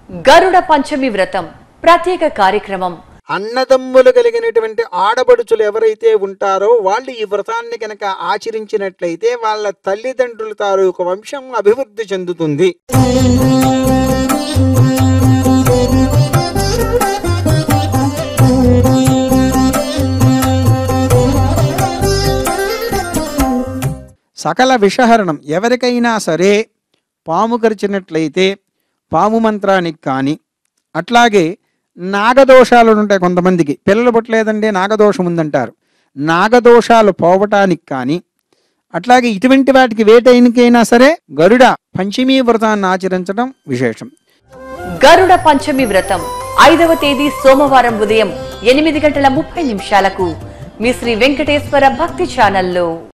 గరుడ పంచమి వ్రతం ప్రత్యేక కార్యక్రమం అన్నదమ్ములు కలిగినటువంటి ఆడబడుచులు ఎవరైతే ఉంటారో వాళ్ళు ఈ వ్రతాన్ని కనుక ఆచరించినట్లయితే వాళ్ళ తల్లిదండ్రుల తాలూకు వంశం అభివృద్ధి చెందుతుంది సకల విషహరణం ఎవరికైనా సరే పాము కరిచినట్లయితే పాము మంత్రానికి కానీ అట్లాగే నాగదోషాలు ఉంటాయి కొంతమందికి పిల్లలు పుట్టలేదంటే నాగదోషం ఉందంటారు నాగదోషాలు పోవటానికి కానీ అట్లాగే ఇటువంటి వాటికి వేటైనకైనా సరే గరుడ పంచమీ వ్రతాన్ని ఆచరించడం విశేషం గరుడ పంచమి వ్రతం ఐదవ తేదీ సోమవారం ఉదయం ఎనిమిది గంటల ముప్పై నిమిషాలకు మీ శ్రీ వెంకటేశ్వర భక్తి ఛానల్లో